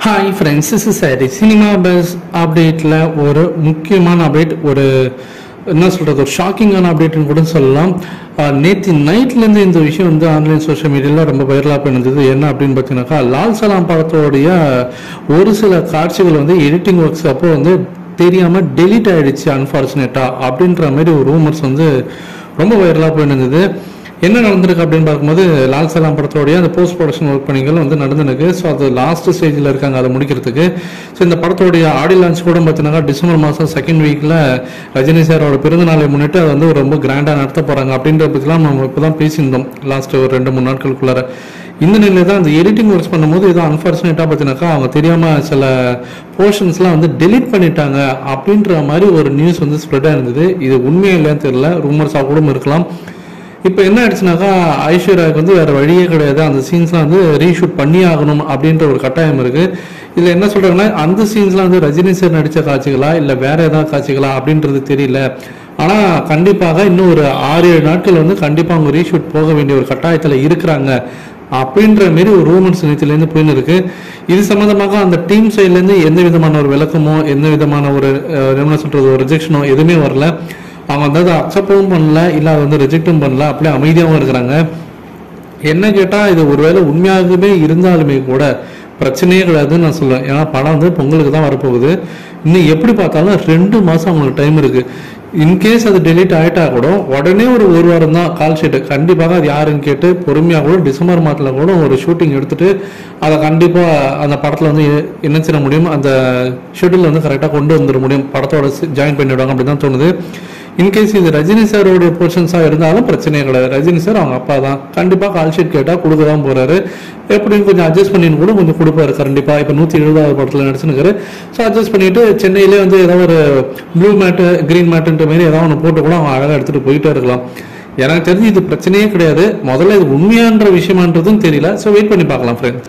hi friends is சரி cinema buzz அப்டேட்டில் ஒரு முக்கியமான அப்டேட் ஒரு என்ன சொல்கிறது ஒரு ஷாக்கிங்கான அப்டேட்னு கூட சொல்லலாம் நேற்று நைட்லேருந்து இந்த விஷயம் வந்து ஆன்லைன் சோஷியல் மீடியாவில் ரொம்ப வைரலாக போயிருந்தது என்ன அப்படின்னு பார்த்தீங்கன்னாக்கா லால் சலாம் படத்தோடைய ஒரு சில காட்சிகள் வந்து எடிட்டிங் ஒர்க்ஸ் அப்போ வந்து தெரியாமல் டெலீட் ஆயிடுச்சு அன்ஃபார்ச்சுனேட்டாக அப்படின்ற மாதிரி ஒரு ரூமர்ஸ் வந்து ரொம்ப வைரலாக போயிருந்தது என்ன நடந்திருக்கு அப்படின்னு பார்க்கும்போது லால் சலாம் படத்தோடைய அந்த போஸ்ட் ப்ரொடக்ஷன் ஒர்க் பணிகள் வந்து நடந்துருக்கு ஸோ அது லாஸ்ட் ஸ்டேஜில் இருக்காங்க அதை முடிக்கிறதுக்கு ஸோ இந்த படத்தோடைய ஆடி லான்ச் கூட பார்த்தீங்கன்னா டிசம்பர் மாதம் செகண்ட் வீக்கில் ரஜினி சாரோட பிறந்தநாளை முன்னிட்டு அதை வந்து ரொம்ப கிராண்டாக நடத்த போகிறாங்க அப்படின்ற பற்றிலாம் நம்ம இப்போ தான் பேசியிருந்தோம் லாஸ்ட் ஒரு ரெண்டு மூணு நாட்களுக்குள்ளார இந்த நிலையில் தான் அந்த எடிட்டிங் ஒர்க்ஸ் பண்ணும்போது ஏதோ அன்ஃபார்ச்சுனேட்டாக பார்த்தீங்கன்னாக்கா அவங்க தெரியாமல் சில போர்ஷன்ஸ்லாம் வந்து டெலீட் பண்ணிட்டாங்க அப்படின்ற மாதிரி ஒரு நியூஸ் வந்து ஸ்ப்ரெட் ஆயிருந்தது இது உண்மையா இல்லையான்னு தெரியல ரூமர்ஸாக கூட இருக்கலாம் இப்போ என்ன ஆயிடுச்சுனாக்கா ஐஸ்வர்யாவுக்கு வந்து வேற வழியே கிடையாது அந்த சீன்ஸ்லாம் வந்து ரீஷூட் பண்ணி ஆகணும் அப்படின்ற ஒரு கட்டாயம் இருக்கு இதில் என்ன சொல்றாங்கன்னா அந்த சீன்ஸ்லாம் வந்து ரஜினி சார் நடித்த காட்சிகளா இல்லை வேற ஏதாவது காட்சிகளா அப்படின்றது தெரியல ஆனால் கண்டிப்பாக இன்னும் ஒரு ஆறு ஏழு நாட்கள் வந்து கண்டிப்பாக அவங்க ரீஷூட் போக வேண்டிய ஒரு கட்டாயத்தில் இருக்கிறாங்க அப்படின்ற மாரி ஒரு ரூமன்ஸ் நேற்றுலேருந்து போயின்னு இருக்கு இது சம்மந்தமாக அந்த டீம் சைட்லேருந்து எந்த விதமான ஒரு விளக்கமோ எந்த விதமான ஒரு அஹ், என்ன சொல்றது ஒரு ரிஜெக்ஷனோ எதுவுமே வரல அவங்க வந்து அதை அக்செப்டும் பண்ணல இல்லை அதை வந்து ரிஜெக்டும் பண்ணல அப்படியே அமைதியாகவும் இருக்கிறாங்க என்ன கேட்டால் இது ஒருவேளை உண்மையாகவே இருந்தாலுமே கூட பிரச்சனையே கிடையாதுன்னு நான் சொல்லுவேன் ஏன்னா படம் வந்து பொங்கலுக்கு தான் வரப்போகுது இன்னும் எப்படி பார்த்தாலும் ரெண்டு மாதம் அவங்களுக்கு டைம் இருக்கு இன்கேஸ் அது டெலீட் ஆயிட்டா கூட உடனே ஒரு ஒரு வாரம் தான் கால் ஷீட்டு கண்டிப்பாக அது யாருன்னு கேட்டு பொறுமையாக கூட டிசம்பர் மாதத்தில் கூட ஒரு ஷூட்டிங் எடுத்துட்டு அதை கண்டிப்பாக அந்த படத்தில் வந்து எ- என்ன செய்ய முடியும் அந்த ஷெட்யூல் வந்து கரெக்டாக கொண்டு வந்துட முடியும் படத்தோட ஜாயின் பண்ணிவிடுவாங்க அப்படி தான் தோணுது இன்கேஸ் இது ரஜினி சாரோடைய போர்ஷன்ஸாக இருந்தாலும் பிரச்சனையே கிடையாது ரஜினி சார் அவங்க அப்பா தான் கண்டிப்பாக கால் ஷீட் கேட்டால் கொடுக்க தான் போகிறாரு எப்படின்னு கொஞ்சம் அட்ஜஸ்ட் பண்ணின்னு கூட கொஞ்சம் கொடுப்பாரு கண்டிப்பாக இப்போ நூற்றி எழுபதாவது படத்தில் நடிச்சுனுக்காரு ஸோ அட்ஜஸ்ட் பண்ணிட்டு சென்னையிலே வந்து ஏதாவது ஒரு ப்ளூ மேட்டு க்ரீன் மேட்டுன்ற மாதிரி ஏதாவது ஒன்று போட்டு கூட அவங்க அழகாக எடுத்துகிட்டு போயிட்டே இருக்கலாம் எனக்கு தெரிஞ்சு இது பிரச்சனையே கிடையாது முதல்ல இது உண்மையான்ற விஷயமான்றதும் தெரியல ஸோ வெயிட் பண்ணி பார்க்கலாம் ஃப்ரெண்ட்